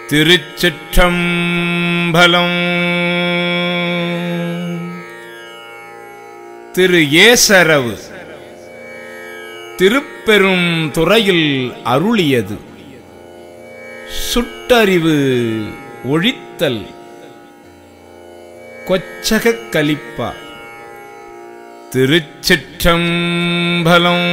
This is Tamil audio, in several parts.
திருச்சிற்றம்பலம் திரு ஏசரவு திருப்பெரும் துறையில் அருளியது சுட்டறிவு ஒழித்தல் கொச்சகக் கலிப்பா திருச்சிற்றம்பலம்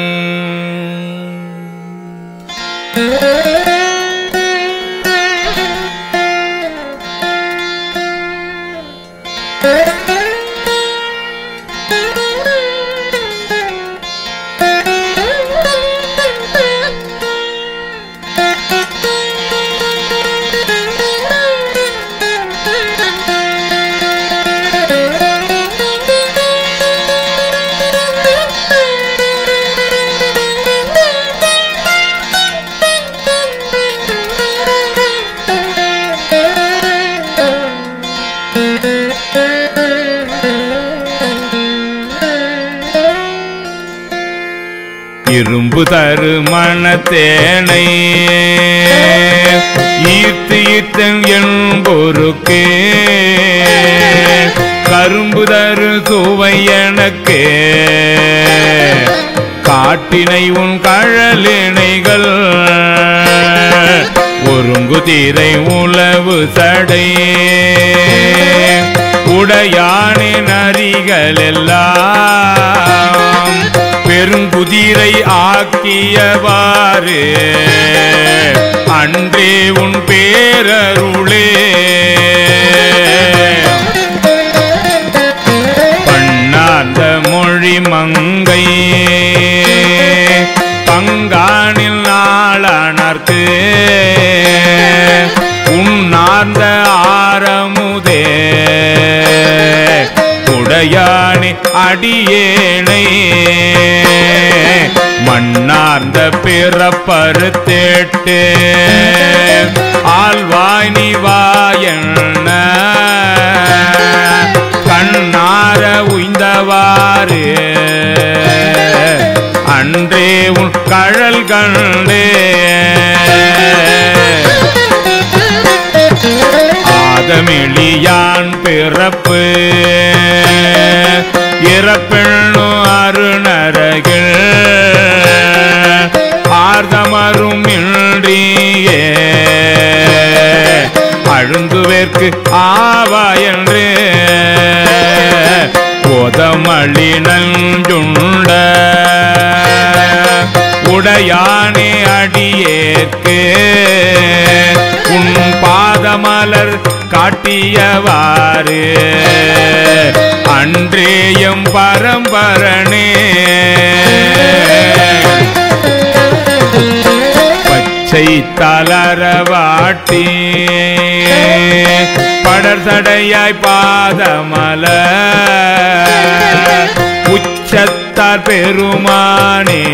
இரும்பு தரு மணத்தேனை ஈர்த்து ஈர்த்தன் என்பொருக்கே கரும்பு தரு சுவை எனக்கு காட்டினை உன் கழலினைகள் ஒருங்கு தீரை உளவு சடை உடையானின் அரிகள் எல்லாம் பெருங்குதிரை ஆக்கியவாறு அன்றே உன் பேரருளே பண்ணார்ந்த மொழி மங்கை பங்கானில் நாளானர்க்கு உன்னார்ந்த ஆரமுதே உடையானி அடியேனை மண்ணார்ந்த பிறப்பருத்தேட்டு ஆழ்வாய் நீ வாயண்ண கண்ணார உய்ந்தவாறு அன்றே உன் கழல் கண்டே ஆதமிழியான் பிறப்பு இறப்பெண்ணு அருணரகில் ஆர்தமரும் இன்றியே அழுந்துவேற்கு ஆவாயன்று உதமளி நஞ்சுண்ட உடையானே அடியேற்கு உன் பாதமலர் காட்டியவாறு அன்றேயம் பரம்பரணே பச்சை தளரவாட்டி படர்சடையாய் பாதமல உச்சத்தார் பெருமானே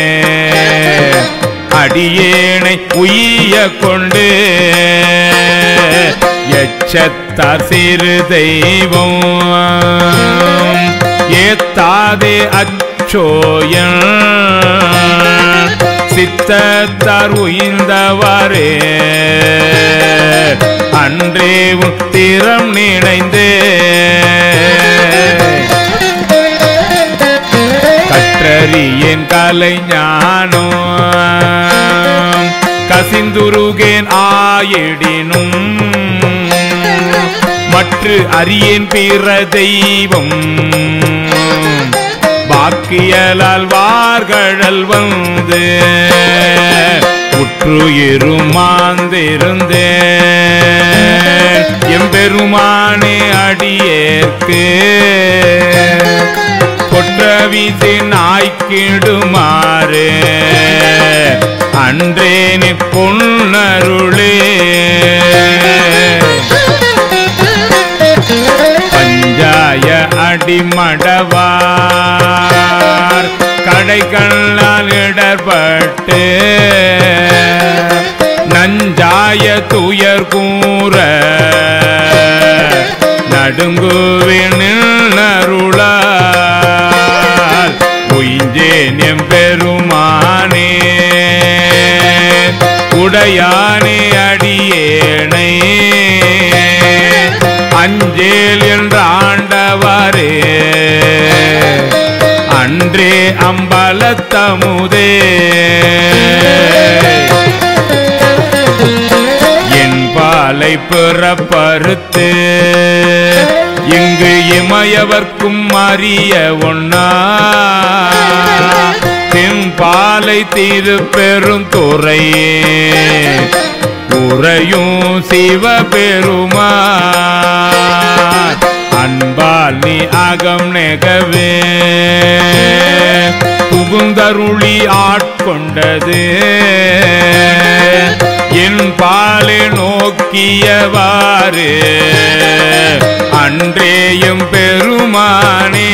அடியேனை உய்ய கொண்டு எச்சத்தார் சிறு தெய்வம் ஏத்தாதே அச்சோயன் சித்தத்தார் உயிர்ந்தவாறே அன்றே உன் திறம் நினைந்து கற்றறியேன் கலை ஞானம் கசிந்துருகேன் ஆயிடினும் மற்ற அறியேன் பிற தெய்வம் வாக்கியலால் வார்கழல் வந்து உற்றுயிரும் மாந்திருந்தே எம்பெருமானே அடியேற்கு கொற்றவிசி நாய்க்கிடுமாறு அன்றேனி பொன்னருளே பஞ்சாய அடிமடவார் கடைக்கண்ணால் இடர்பட்டு நஞ்சாய துயர் கூற நடுங்குவினில் அருளால் உய்ஞ்சேன் எம்பெருமானே உடையானே அடியேனை அஞ்சேல் என்றாண்டவரே அன்றே அம்பலத்தமுதே என் பாலை பிறப்பறுத்து இங்கு இமயவர்க்கும் அறிய ஒண்ணா தென் பாலை திருப்பெருந்துறையே உறையும் சிவபெருமா அன்பால் நீ அகம் நெகவே புகுந்தருளி ஆட்கொண்டது என் பாலை நோக்கியவாறு அன்றேயும் பெருமானே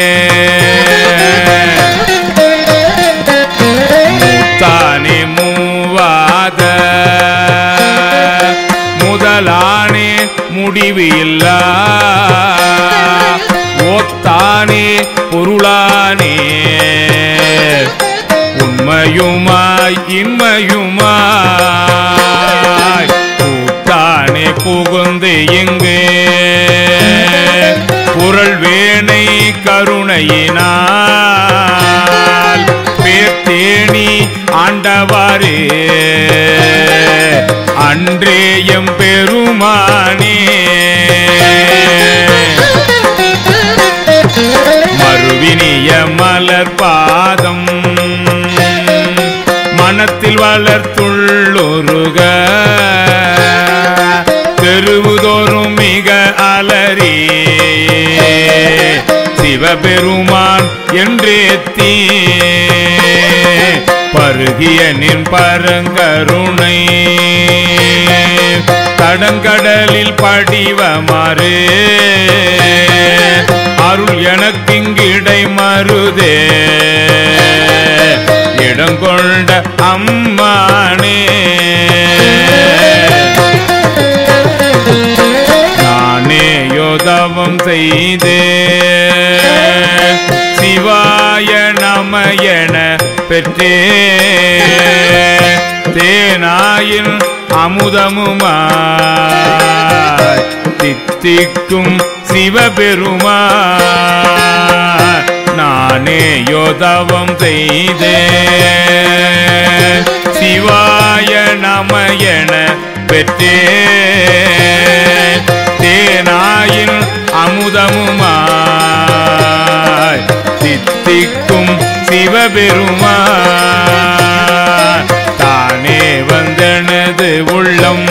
மூத்தானே மூவாத முதலானே முடிவு இல்லா ஓத்தானே பொருளானே உண்மையுமாய் இன்மையுமாய் கூத்தானே புகுந்து எங்கே குரல் வேணை கருணையினால் பேர்த்தேணி ஆண்டவாரே அன்றேயம் பெருமானே மறுவினிய மலர் பாதம் மனத்தில் வளர்த்துள்ளொருக தெருவுதோறும் மிக அலறி சிவபெருமான் என்றேத்தி பருகிய நின் பரங்கருணை தடங்கடலில் படிவமாறு அருள் எனக்கிங்கிடை மருதே இடங்கொண்ட அம்மானே நானே யோதவம் செய்தே சிவாய நமயன பெற்றே தேனாயின் அமுதமுமாய் தித்திக்கும் சிவபெருமா நானே யோதவம் செய்தே சிவாய நமயன பெற்றே தேனாயின் அமுதமுமாய் தித்திக்கும் சிவபெருமா தானே வந்தனது உள்ளம்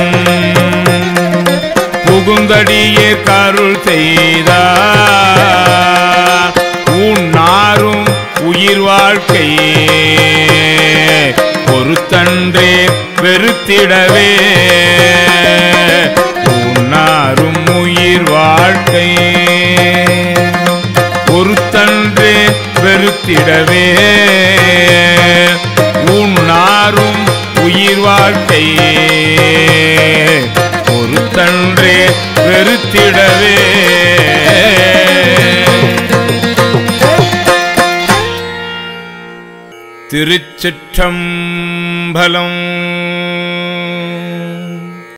புகுந்தடியே கருள் செய்தா உன்னாரும் உயிர் வாழ்க்கை பொறுத்தன்றே வெறுத்திடவே உன்னாரும் உயிர் வாழ்க்கை பொறுத்தன்றே வெறுத்திடவே உன்னாரும் உயிர் வாழ்க்கை பொறுத்தன்றே வெறுத்திடவே திருச்சிற்றம்பலம்